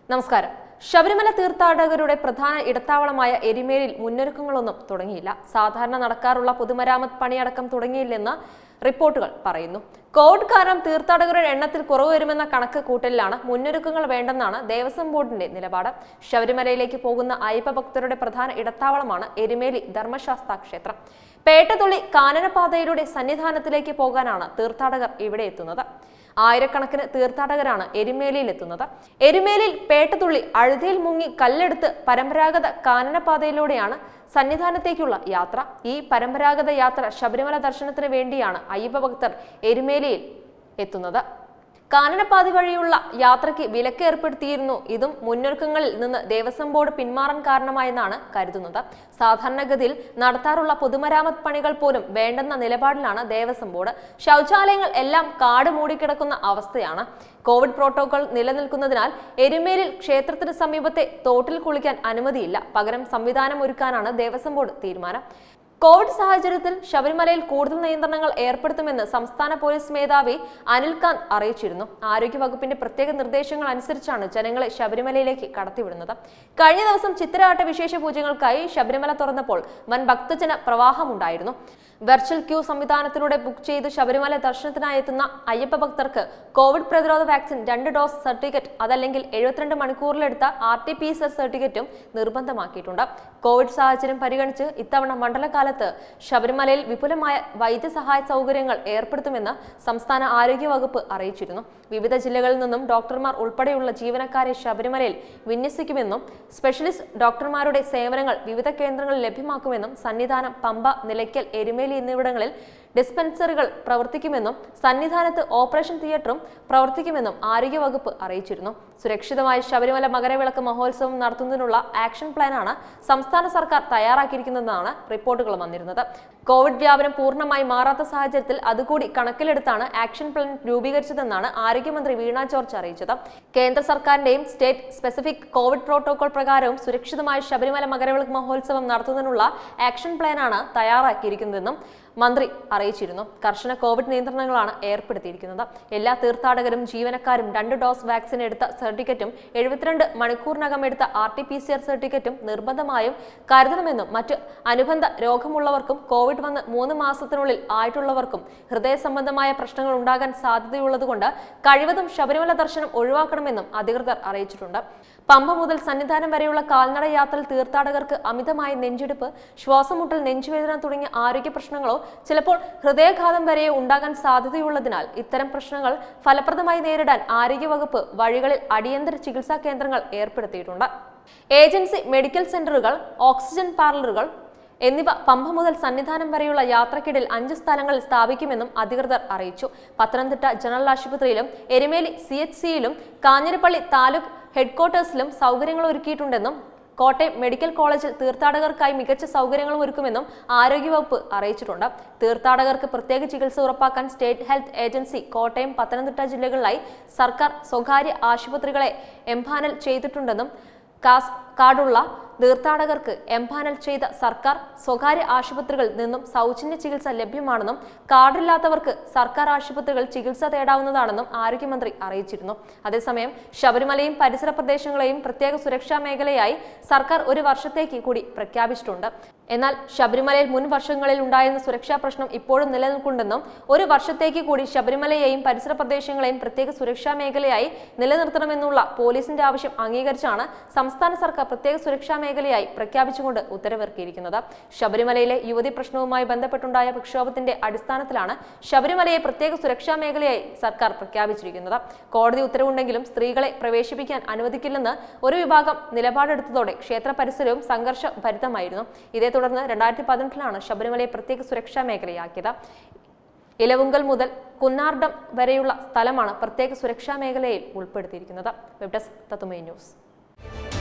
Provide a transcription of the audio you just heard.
നമസ്കാരം ശബരിമല തീർത്ഥാടകരുടെ പ്രധാന ഇടത്താവളമായ എരിമേലിൽ മുന്നൊരുക്കങ്ങളൊന്നും തുടങ്ങിയില്ല സാധാരണ നടക്കാറുള്ള പൊതുമരാമത്ത് പണിയടക്കം തുടങ്ങിയില്ലെന്ന് റിപ്പോർട്ടുകൾ പറയുന്നു കോവിഡ് കാരണം തീർത്ഥാടകരുടെ എണ്ണത്തിൽ കുറവ് വരുമെന്ന കണക്ക് കൂട്ടലിലാണ് മുന്നൊരുക്കങ്ങൾ വേണ്ടെന്നാണ് ദേവസ്വം ബോർഡിന്റെ നിലപാട് ശബരിമലയിലേക്ക് പോകുന്ന അയ്യപ്പ ഭക്തരുടെ പ്രധാന ഇടത്താവളമാണ് എരിമേലി ധർമ്മശാസ്ത്ര ക്ഷേത്രം പേട്ടതുള്ളി കാനനപാതയിലൂടെ സന്നിധാനത്തിലേക്ക് പോകാനാണ് തീർത്ഥാടകർ ഇവിടെ എത്തുന്നത് ആയിരക്കണക്കിന് തീർത്ഥാടകരാണ് എരുമേലിയിൽ എത്തുന്നത് എരുമേലിൽ പേട്ടതുള്ളി അഴുതിയിൽ മുങ്ങി കല്ലെടുത്ത് പരമ്പരാഗത കാനനപാതയിലൂടെയാണ് സന്നിധാനത്തേക്കുള്ള യാത്ര ഈ പരമ്പരാഗത യാത്ര ശബരിമല ദർശനത്തിന് വേണ്ടിയാണ് അയ്യപ്പ ഭക്തർ എരുമേലിയിൽ എത്തുന്നത് കാനനപാതി വഴിയുള്ള യാത്രയ്ക്ക് വിലക്ക് ഏർപ്പെടുത്തിയിരുന്നു ഇതും മുന്നൊരുക്കങ്ങളിൽ നിന്ന് ദേവസ്വം ബോർഡ് പിന്മാറാൻ കാരണമായെന്നാണ് കരുതുന്നത് സാധാരണഗതിയിൽ നടത്താറുള്ള പൊതുമരാമത്ത് പണികൾ പോലും വേണ്ടെന്ന നിലപാടിലാണ് ദേവസ്വം ബോർഡ് ശൗചാലയങ്ങൾ എല്ലാം കാട് മൂടിക്കിടക്കുന്ന അവസ്ഥയാണ് കോവിഡ് പ്രോട്ടോകോൾ നിലനിൽക്കുന്നതിനാൽ എരുമേലിൽ ക്ഷേത്രത്തിന് സമീപത്തെ തോട്ടിൽ കുളിക്കാൻ അനുമതിയില്ല പകരം സംവിധാനം ഒരുക്കാനാണ് ദേവസ്വം ബോർഡ് തീരുമാനം കോവിഡ് സാഹചര്യത്തിൽ ശബരിമലയിൽ കൂടുതൽ നിയന്ത്രണങ്ങൾ ഏർപ്പെടുത്തുമെന്ന് സംസ്ഥാന പോലീസ് മേധാവി അനിൽകാന്ത് അറിയിച്ചിരുന്നു ആരോഗ്യവകുപ്പിന്റെ പ്രത്യേക നിർദ്ദേശങ്ങൾ അനുസരിച്ചാണ് ജനങ്ങളെ ശബരിമലയിലേക്ക് കടത്തിവിടുന്നത് കഴിഞ്ഞ ദിവസം ചിത്തിരാട്ട വിശേഷ പൂജകൾക്കായി ശബരിമല തുറന്നപ്പോൾ വൻ ഭക്തജന പ്രവാഹമുണ്ടായിരുന്നു വെർച്വൽ ക്യൂ സംവിധാനത്തിലൂടെ ബുക്ക് ചെയ്ത് ശബരിമല ദർശനത്തിനായി എത്തുന്ന അയ്യപ്പ ഭക്തർക്ക് കോവിഡ് പ്രതിരോധ വാക്സിൻ രണ്ട് ഡോസ് സർട്ടിഫിക്കറ്റ് അതല്ലെങ്കിൽ എഴുപത്തിരണ്ട് മണിക്കൂറിലെടുത്ത ആർ ടി പി സി സർട്ടിഫിക്കറ്റും നിർബന്ധമാക്കിയിട്ടുണ്ട് കോവിഡ് സാഹചര്യം പരിഗണിച്ച് ഇത്തവണ മണ്ഡലകാലത്ത് ശബരിമലയിൽ വിപുലമായ വൈദ്യസഹായ സൗകര്യങ്ങൾ ഏർപ്പെടുത്തുമെന്ന് സംസ്ഥാന ആരോഗ്യ വകുപ്പ് അറിയിച്ചിരുന്നു വിവിധ ജില്ലകളിൽ നിന്നും ഡോക്ടർമാർ ഉൾപ്പെടെയുള്ള ജീവനക്കാരെ ശബരിമലയിൽ വിന്യസിക്കുമെന്നും സ്പെഷ്യലിസ്റ്റ് ഡോക്ടർമാരുടെ സേവനങ്ങൾ വിവിധ കേന്ദ്രങ്ങളിൽ ലഭ്യമാക്കുമെന്നും സന്നിധാനം പമ്പ നിലയ്ക്കൽ എരുമേലി എന്നിവിടങ്ങളിൽ ഡിസ്പെൻസറികൾ പ്രവർത്തിക്കുമെന്നും സന്നിധാനത്ത് ഓപ്പറേഷൻ തിയേറ്ററും പ്രവർത്തിക്കുമെന്നും ആരോഗ്യവകുപ്പ് അറിയിച്ചിരുന്നു സുരക്ഷിതമായി ശബരിമല മകരവിളക്ക് മഹോത്സവം നടത്തുന്നതിനുള്ള ആക്ഷൻ പ്ലാനാണ് സംസ്ഥാന സർക്കാർ തയ്യാറാക്കിയിരിക്കുന്നതെന്നാണ് റിപ്പോർട്ടുകൾ വന്നിരുന്നത് കോവിഡ് വ്യാപനം പൂർണ്ണമായി മാറാത്ത സാഹചര്യത്തിൽ അതുകൂടി കണക്കിലെടുത്താണ് ആക്ഷൻ പ്ലാൻ രൂപീകരിച്ചതെന്നാണ് ആരോഗ്യമന്ത്രി വീണ ജോർജ് അറിയിച്ചത് കേന്ദ്ര സർക്കാരിന്റെയും സ്റ്റേറ്റ് സ്പെസിഫിക് കോവിഡ് പ്രോട്ടോകോൾ പ്രകാരവും സുരക്ഷിതമായി ശബരിമല മകരവിളക്ക് മഹോത്സവം നടത്തുന്നതിനുള്ള ആക്ഷൻ പ്ലാനാണ് തയ്യാറാക്കിയിരിക്കുന്നതെന്നും മന്ത്രി അറിയിച്ചിരുന്നു കർശന കോവിഡ് നിയന്ത്രണങ്ങളാണ് ഏർപ്പെടുത്തിയിരിക്കുന്നത് എല്ലാ തീർത്ഥാടകരും ജീവനക്കാരും രണ്ട് ഡോസ് വാക്സിൻ എടുത്ത സർട്ടിഫിക്കറ്റും എഴുപത്തിരണ്ട് മണിക്കൂറിനകം എടുത്ത R T P C R സർട്ടിഫിക്കറ്റും നിർബന്ധമായും കരുതണമെന്നും മറ്റ് അനുബന്ധ രോഗമുള്ളവർക്കും കോവിഡ് വന്ന് മൂന്ന് മാസത്തിനുള്ളിൽ ആയിട്ടുള്ളവർക്കും ഹൃദയ സംബന്ധമായ പ്രശ്നങ്ങൾ ഉണ്ടാകാൻ സാധ്യതയുള്ളതുകൊണ്ട് കഴിവതും ശബരിമല ദർശനം ഒഴിവാക്കണമെന്നും അധികൃതർ അറിയിച്ചിട്ടുണ്ട് പമ്പ മുതൽ സന്നിധാനം വരെയുള്ള കാൽനട യാത്രയിൽ തീർത്ഥാടകർക്ക് അമിതമായ നെഞ്ചെടുപ്പ് ശ്വാസമുട്ടൽ നെഞ്ചുവേദന തുടങ്ങിയ ആരോഗ്യ പ്രശ്നങ്ങളോ ചിലപ്പോൾ ഹൃദയാഘാതം വരെയോ ഉണ്ടാകാൻ സാധ്യതയുള്ളതിനാൽ ഇത്തരം പ്രശ്നങ്ങൾ ഫലപ്രദമായി നേരിടാൻ ആരോഗ്യവകുപ്പ് വഴികളിൽ അടിയന്തര ചികിത്സാ കേന്ദ്രങ്ങൾ ഏർപ്പെടുത്തിയിട്ടുണ്ട് ഏജൻസി മെഡിക്കൽ സെന്ററുകൾ ഓക്സിജൻ പാർലറുകൾ എന്നിവ പമ്പ മുതൽ സന്നിധാനം വരെയുള്ള യാത്രക്കിടയിൽ അഞ്ച് സ്ഥലങ്ങളിൽ സ്ഥാപിക്കുമെന്നും അധികൃതർ അറിയിച്ചു പത്തനംതിട്ട ജനറൽ ആശുപത്രിയിലും എരുമേലി സി എച്ച് സിയിലും കാഞ്ഞിരപ്പള്ളി താലൂക്ക് ഹെഡ്ക്വാർട്ടേഴ്സിലും സൗകര്യങ്ങൾ ഒരുക്കിയിട്ടുണ്ടെന്നും കോട്ടയം മെഡിക്കൽ കോളേജിൽ തീർത്ഥാടകർക്കായി മികച്ച സൗകര്യങ്ങളും ഒരുക്കുമെന്നും ആരോഗ്യവകുപ്പ് അറിയിച്ചിട്ടുണ്ട് തീർത്ഥാടകർക്ക് പ്രത്യേക ചികിത്സ ഉറപ്പാക്കാൻ state health agency Kottayam Pathanamthitta ജില്ലകളിലായി സർക്കാർ സ്വകാര്യ ആശുപത്രികളെ എംപാനൽ ചെയ്തിട്ടുണ്ടെന്നും കാസ് കാർഡുള്ള തീർത്ഥാടകർക്ക് എംപാനൽ ചെയ്ത സർക്കാർ സ്വകാര്യ ആശുപത്രികളിൽ നിന്നും സൗജന്യ ചികിത്സ ലഭ്യമാണെന്നും കാർഡില്ലാത്തവർക്ക് സർക്കാർ ആശുപത്രികൾ ചികിത്സ തേടാവുന്നതാണെന്നും ആരോഗ്യമന്ത്രി അറിയിച്ചിരുന്നു അതേസമയം ശബരിമലയും പരിസര പ്രദേശങ്ങളെയും പ്രത്യേക സുരക്ഷാ മേഖലയായി സർക്കാർ ഒരു വർഷത്തേക്ക് കൂടി പ്രഖ്യാപിച്ചിട്ടുണ്ട് എന്നാൽ ശബരിമലയിൽ മുൻ വർഷങ്ങളിൽ ഉണ്ടായിരുന്ന സുരക്ഷാ പ്രശ്നം ഇപ്പോഴും നിലനിൽക്കുന്നുണ്ടെന്നും ഒരു വർഷത്തേക്ക് കൂടി ശബരിമലയെയും പരിസര പ്രദേശങ്ങളെയും പ്രത്യേക സുരക്ഷാ മേഖലയായി നിലനിർത്തണമെന്നുള്ള പോലീസിന്റെ ആവശ്യം അംഗീകരിച്ചാണ് സംസ്ഥാന സർക്കാർ പ്രത്യേക സുരക്ഷാ മേഖലയായി പ്രഖ്യാപിച്ചുകൊണ്ട് ഉത്തരവിറക്കിയിരിക്കുന്നത് ശബരിമലയിലെ യുവതി പ്രശ്നവുമായി ബന്ധപ്പെട്ടുണ്ടായ പ്രക്ഷോഭത്തിന്റെ അടിസ്ഥാനത്തിലാണ് ശബരിമലയെ പ്രത്യേക സുരക്ഷാ മേഖലയായി സർക്കാർ പ്രഖ്യാപിച്ചിരിക്കുന്നത് കോടതി ഉത്തരവുണ്ടെങ്കിലും സ്ത്രീകളെ പ്രവേശിപ്പിക്കാൻ അനുവദിക്കില്ലെന്ന് ഒരു വിഭാഗം നിലപാടെടുത്തതോടെ ക്ഷേത്ര പരിസരവും സംഘർഷഭരിതമായിരുന്നു ഇതേ തുടർന്ന് രണ്ടായിരത്തി പതിനെട്ടിലാണ് ശബരിമലയെ പ്രത്യേക സുരക്ഷാ മേഖലയാക്കിയത് ഇലവുങ്കൽ മുതൽ കുന്നാർഡം വരെയുള്ള സ്ഥലമാണ് പ്രത്യേക സുരക്ഷാ മേഖലയിൽ ഉൾപ്പെടുത്തിയിരിക്കുന്നത് വെബ് ഡെസ്ക് തത്തുമൈ ന്യൂസ്